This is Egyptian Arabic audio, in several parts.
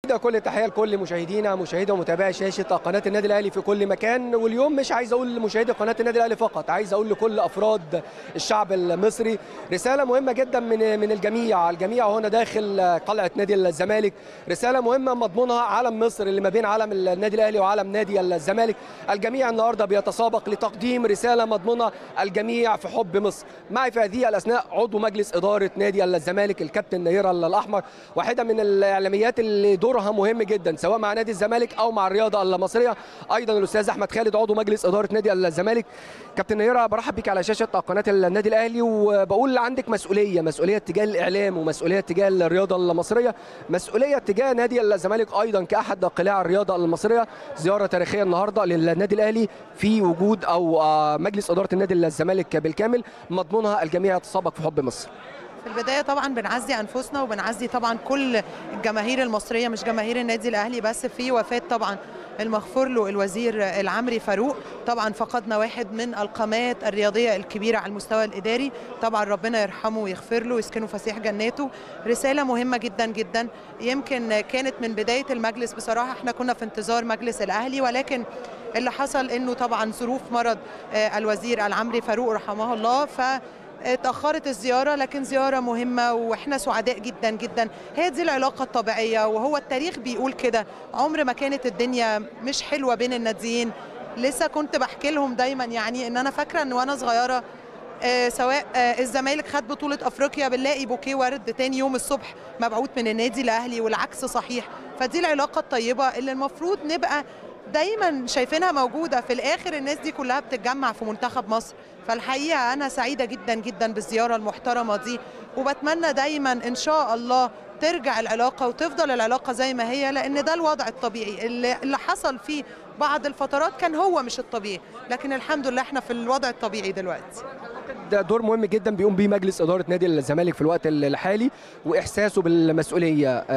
كل التحيه لكل مشاهدينا مشاهدي ومتابعي شاشه قناه النادي الاهلي في كل مكان واليوم مش عايز اقول لمشاهدي قناه النادي الاهلي فقط عايز اقول لكل افراد الشعب المصري رساله مهمه جدا من من الجميع الجميع هنا داخل قلعه نادي الزمالك رساله مهمه مضمونها علم مصر اللي ما بين علم النادي الاهلي وعلم نادي الزمالك الجميع النهارده بيتسابق لتقديم رساله مضمونه الجميع في حب مصر معي في هذه الاثناء عضو مجلس اداره نادي الزمالك الكابتن نيره الاحمر واحده من الاعلاميات اللي دورها مهم جدا سواء مع نادي الزمالك او مع الرياضه المصريه ايضا الاستاذ احمد خالد عضو مجلس اداره نادي الزمالك كابتن نيره برحب بك على شاشه قناه النادي الاهلي وبقول عندك مسؤوليه مسؤوليه تجاه الاعلام ومسؤوليه تجاه الرياضه المصريه مسؤوليه تجاه نادي الزمالك ايضا كاحد قلاع الرياضه المصريه زياره تاريخيه النهارده للنادي الاهلي في وجود او مجلس اداره النادي الزمالك بالكامل مضمونها الجميع يتسابق في حب مصر في البدايه طبعا بنعزي انفسنا وبنعزي طبعا كل الجماهير المصريه مش جماهير النادي الاهلي بس في وفاه طبعا المغفور له الوزير العمري فاروق طبعا فقدنا واحد من القامات الرياضيه الكبيره على المستوى الاداري طبعا ربنا يرحمه ويغفر له ويسكنه فسيح جناته رساله مهمه جدا جدا يمكن كانت من بدايه المجلس بصراحه احنا كنا في انتظار مجلس الاهلي ولكن اللي حصل انه طبعا ظروف مرض الوزير العمري فاروق رحمه الله ف اتأخرت الزيارة لكن زيارة مهمة وإحنا سعداء جدا جدا هي دي العلاقة الطبيعية وهو التاريخ بيقول كده عمر ما كانت الدنيا مش حلوة بين الناديين لسه كنت بحكي لهم دايما يعني إن أنا فاكرة إن وأنا صغيرة آه سواء آه الزمالك خد بطولة أفريقيا بنلاقي بوكيه ورد تاني يوم الصبح مبعوث من النادي الأهلي والعكس صحيح فدي العلاقة الطيبة اللي المفروض نبقى دايما شايفينها موجودة في الآخر الناس دي كلها بتتجمع في منتخب مصر فالحقيقة أنا سعيدة جدا جدا بالزيارة المحترمة دي وبتمنى دايما إن شاء الله ترجع العلاقة وتفضل العلاقة زي ما هي لأن ده الوضع الطبيعي اللي, اللي حصل فيه بعض الفترات كان هو مش الطبيعي لكن الحمد لله احنا في الوضع الطبيعي دلوقتي ده دور مهم جدا بيقوم بيه مجلس اداره نادي الزمالك في الوقت الحالي واحساسه بالمسؤوليه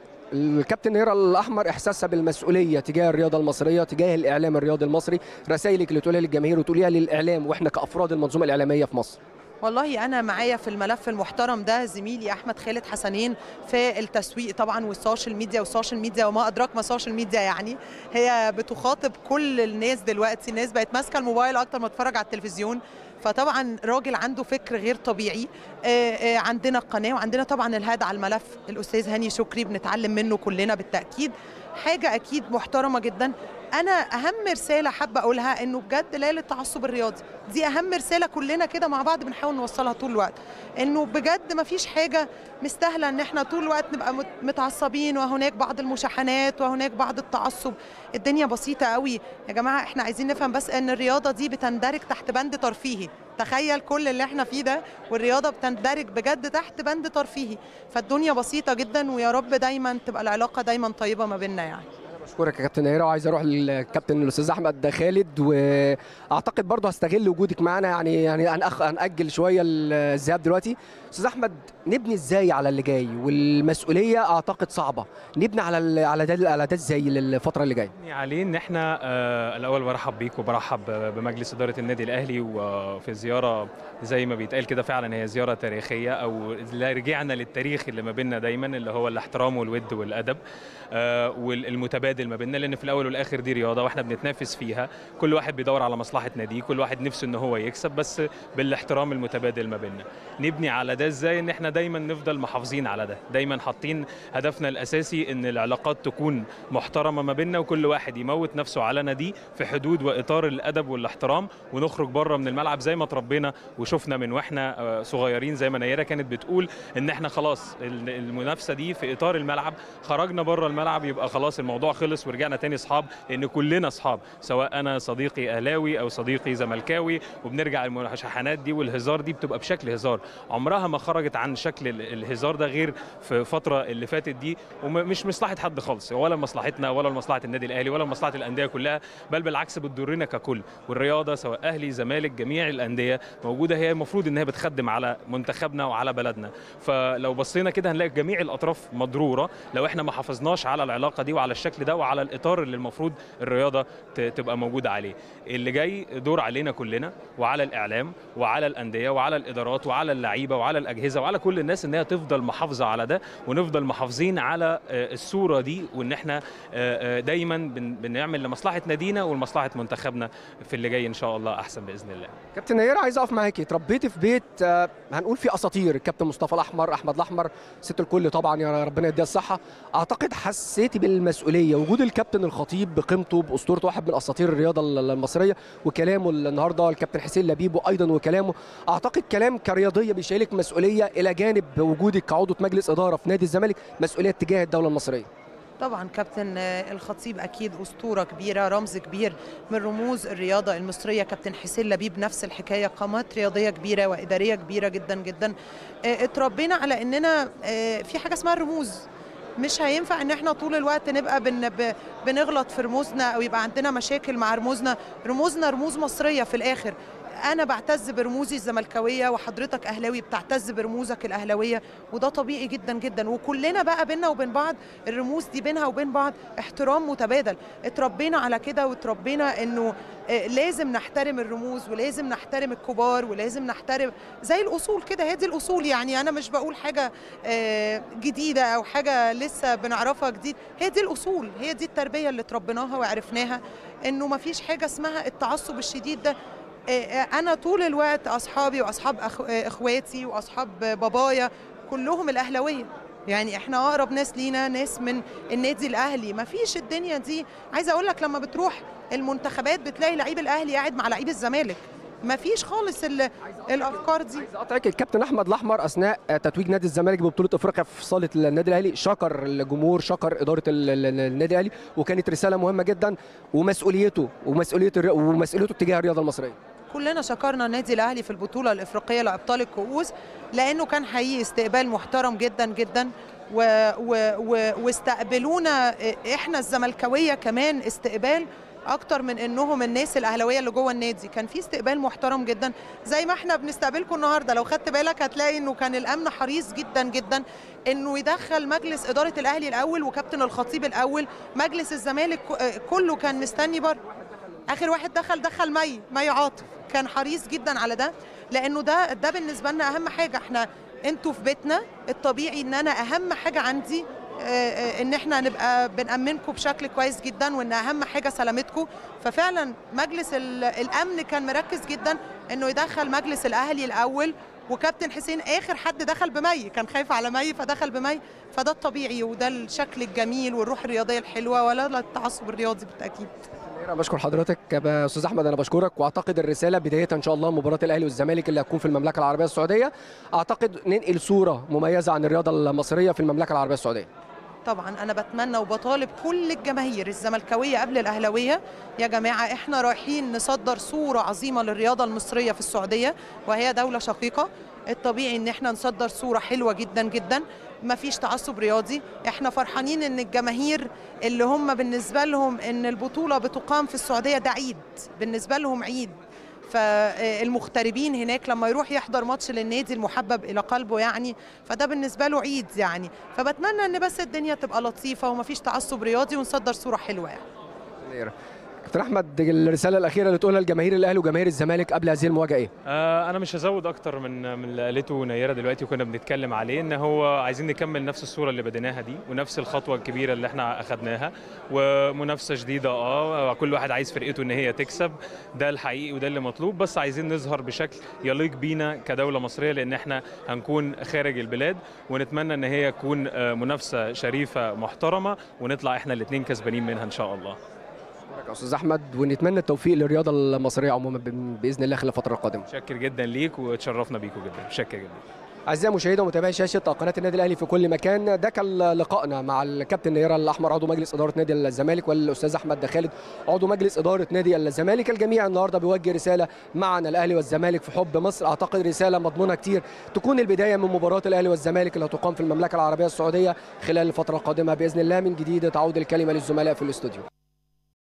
الكابتن نيرة الأحمر إحساسها بالمسؤولية تجاه الرياضة المصرية تجاه الإعلام الرياضي المصري رسائلك اللي تقولها للجماهير وتقوليها للإعلام وإحنا كأفراد المنظومة الإعلامية في مصر والله انا معايا في الملف المحترم ده زميلي احمد خالد حسنين في التسويق طبعا والسوشيال ميديا والسوشيال ميديا وما ادراك ما السوشيال ميديا يعني هي بتخاطب كل الناس دلوقتي الناس بقت ماسكه الموبايل اكتر ما تتفرج على التلفزيون فطبعا راجل عنده فكر غير طبيعي عندنا القناه وعندنا طبعا الهاد على الملف الاستاذ هاني شكري بنتعلم منه كلنا بالتاكيد حاجه اكيد محترمه جدا انا اهم رساله حابه اقولها انه بجد لا للتعصب الرياضي دي اهم رساله كلنا كده مع بعض بنحاول نوصلها طول الوقت انه بجد ما فيش حاجه مستاهله ان احنا طول الوقت نبقى متعصبين وهناك بعض المشاحنات وهناك بعض التعصب الدنيا بسيطه قوي يا جماعه احنا عايزين نفهم بس ان الرياضه دي بتندرج تحت بند ترفيهي تخيل كل اللي احنا فيه ده والرياضه بتندرج بجد تحت بند ترفيهي فالدنيا بسيطه جدا ويا رب دايما تبقى العلاقه دايما طيبه ما بيننا يعني بشكرك يا كابتن نيره وعايز اروح للكابتن الاستاذ احمد خالد واعتقد برضه هستغل وجودك معانا يعني يعني هنأخ هنأجل شويه الذهاب دلوقتي استاذ احمد نبني ازاي على اللي جاي والمسؤوليه اعتقد صعبه نبني على على ده على ده ازاي للفتره اللي جايه نبني عليه ان احنا آه الاول برحب بيك وبرحب بمجلس اداره النادي الاهلي وفي زياره زي ما بيتقال كده فعلا هي زياره تاريخيه او رجعنا للتاريخ اللي ما بيننا دايما اللي هو الاحترام والود والادب آه والمتبادل ما بيننا لان في الاول والاخر دي رياضه واحنا بنتنافس فيها كل واحد بيدور على مصلحه ناديه كل واحد نفسه ان هو يكسب بس بالاحترام المتبادل ما بيننا نبني على ده ازاي ان احنا دايما نفضل محافظين على ده دايما حاطين هدفنا الاساسي ان العلاقات تكون محترمه ما بيننا وكل واحد يموت نفسه على ناديه في حدود واطار الادب والاحترام ونخرج بره من الملعب زي ما اتربينا وشفنا من واحنا صغيرين زي ما نيره كانت بتقول ان احنا خلاص المنافسه دي في اطار الملعب خرجنا بره الملعب يبقى خلاص الموضوع خلص ورجعنا تاني اصحاب لان كلنا اصحاب سواء انا صديقي اهلاوي او صديقي زملكاوي وبنرجع المشاحنات دي والهزار دي بتبقى بشكل هزار عمرها ما خرجت عن شكل الهزار ده غير في الفتره اللي فاتت دي ومش مصلحه حد خالص ولا مصلحتنا ولا مصلحه النادي الاهلي ولا مصلحه الانديه كلها بل بالعكس بتضرنا ككل والرياضه سواء اهلي زمالك جميع الانديه موجوده هي المفروض ان هي بتخدم على منتخبنا وعلى بلدنا فلو بصينا كده هنلاقي جميع الاطراف مضروره لو احنا ما حافظناش على العلاقه دي وعلى الشكل ده ده وعلى الاطار اللي المفروض الرياضه ت- تبقى موجوده عليه اللي جاي دور علينا كلنا وعلى الاعلام وعلى الانديه وعلى الادارات وعلى اللعيبه وعلى الاجهزه وعلى كل الناس ان هي تفضل محافظه على ده ونفضل محافظين على آه، الصوره دي وان احنا آه، آه، دايما بن- بنعمل لمصلحه نادينا ولمصلحه منتخبنا في اللي جاي ان شاء الله احسن باذن الله كابتن نيره عايز اقف معاكي اتربيتي في بيت آه، هنقول فيه اساطير الكابتن مصطفى الاحمر احمد الاحمر ست الكل طبعا يا ربنا يديها الصحه اعتقد حسيتي بالمسؤوليه وجود الكابتن الخطيب بقيمته باسطورته واحد من اساطير الرياضه المصريه وكلامه النهارده الكابتن حسين لبيب وايضا وكلامه اعتقد كلام كرياضيه بيشيلك مسؤوليه الى جانب وجودك كعضو مجلس اداره في نادي الزمالك مسؤوليه تجاه الدوله المصريه طبعا كابتن آه، الخطيب اكيد اسطوره كبيره رمز كبير من رموز الرياضه المصريه كابتن حسين لبيب نفس الحكايه قامات رياضيه كبيره واداريه كبيره جدا جدا آه، اتربينا على اننا آه، في حاجه اسمها الرموز مش هينفع ان احنا طول الوقت نبقى بن ب- بنغلط في رموزنا او يبقى عندنا مشاكل مع رموزنا رموزنا رموز مصريه في الاخر انا بعتز برموزي الزملكاويه وحضرتك اهلاوي بتعتز برموزك الاهلاويه وده طبيعي جدا جدا وكلنا بقى بينا وبين بعض الرموز دي بينها وبين بعض احترام متبادل اتربينا على كده واتربينا انه آه، لازم نحترم الرموز ولازم نحترم الكبار ولازم نحترم زي الاصول كده هي دي الاصول يعني انا مش بقول حاجه آه، جديده او حاجه لسه بنعرفها جديد هي دي الاصول هي دي التربيه اللي اتربيناها وعرفناها انه ما فيش حاجه اسمها التعصب الشديد ده آه، آه، انا طول الوقت اصحابي واصحاب أخ- آه، اخواتي واصحاب بابايا كلهم الاهلاويه يعني احنا اقرب ناس لينا ناس من النادي الاهلي ما فيش الدنيا دي عايزه اقول لك لما بتروح المنتخبات بتلاقي لعيب الاهلي قاعد مع لعيب الزمالك ما فيش خالص ال- الافكار دي عايز اقطعك الكابتن احمد الاحمر اثناء تتويج نادي الزمالك ببطوله افريقيا في صاله النادي الاهلي شكر الجمهور شكر اداره ال- ال- النادي الاهلي وكانت رساله مهمه جدا ومسؤوليته ومسؤوليه الري- ومسؤوليته تجاه الرياضه المصريه كلنا شكرنا النادي الاهلي في البطوله الافريقيه لابطال الكؤوس لانه كان حقيقي استقبال محترم جدا جدا و و و واستقبلونا احنا الزملكاويه كمان استقبال اكتر من انهم الناس الاهلاويه اللي جوه النادي كان في استقبال محترم جدا زي ما احنا بنستقبلكم النهارده لو خدت بالك هتلاقي انه كان الامن حريص جدا جدا انه يدخل مجلس اداره الاهلي الاول وكابتن الخطيب الاول مجلس الزمالك كله كان مستني بره اخر واحد دخل دخل مي مي عاطف كان حريص جدا على ده لانه ده ده بالنسبه لنا اهم حاجه احنا انتوا في بيتنا الطبيعي ان انا اهم حاجه عندي آه، آه، ان احنا نبقى بنأمنكم بشكل كويس جدا وان اهم حاجه سلامتكم ففعلا مجلس ال- الامن كان مركز جدا انه يدخل مجلس الاهلي الاول وكابتن حسين اخر حد دخل بمي كان خايف على مي فدخل بمي فده الطبيعي وده الشكل الجميل والروح الرياضيه الحلوه ولا لا التعصب الرياضي بالتاكيد انا بشكر حضرتك يا استاذ احمد انا بشكرك واعتقد الرساله بدايه ان شاء الله مباراه الاهلي والزمالك اللي هتكون في المملكه العربيه السعوديه اعتقد ننقل صوره مميزه عن الرياضه المصريه في المملكه العربيه السعوديه طبعا انا بتمنى وبطالب كل الجماهير الزملكاويه قبل الاهلاويه يا جماعه احنا رايحين نصدر صوره عظيمه للرياضه المصريه في السعوديه وهي دوله شقيقه الطبيعي ان احنا نصدر صوره حلوه جدا جدا ما فيش تعصب رياضي احنا فرحانين ان الجماهير اللي هم بالنسبه لهم ان البطوله بتقام في السعوديه ده عيد بالنسبه لهم عيد فالمغتربين هناك لما يروح يحضر ماتش للنادي المحبب الى قلبه يعني فده بالنسبه له عيد يعني فبتمنى ان بس الدنيا تبقى لطيفه ومفيش تعصب رياضي ونصدر صوره حلوه يعني كابتن احمد الرساله الاخيره اللي تقولها لجماهير الاهلي وجماهير الزمالك قبل هذه المواجهه ايه آه، انا مش هزود اكتر من من اللي قالته نيره دلوقتي وكنا بنتكلم عليه ان هو عايزين نكمل نفس الصوره اللي بديناها دي ونفس الخطوه الكبيره اللي احنا اخدناها ومنافسه شديده اه كل واحد عايز فرقته ان هي تكسب ده الحقيقي وده اللي مطلوب بس عايزين نظهر بشكل يليق بينا كدوله مصريه لان احنا هنكون خارج البلاد ونتمنى ان هي تكون آه، منافسه شريفه محترمه ونطلع احنا الاثنين كسبانين منها ان شاء الله شكرا يا استاذ احمد ونتمنى التوفيق للرياضه المصريه عموما ب- باذن الله خلال الفتره القادمه متشكر جدا ليك وتشرفنا بيكم جدا متشكر جدا اعزائي مشاهدي ومتابعي شاشه قناه النادي الاهلي في كل مكان ده كان لقائنا مع الكابتن نيره الاحمر عضو مجلس اداره نادي الزمالك والاستاذ احمد خالد عضو مجلس اداره نادي الزمالك الجميع النهارده بيوجه رساله معنا الاهلي والزمالك في حب مصر اعتقد رساله مضمونه كتير تكون البدايه من مباراه الاهلي والزمالك اللي هتقام في المملكه العربيه السعوديه خلال الفتره القادمه باذن الله من جديد تعود الكلمه للزملاء في الاستوديو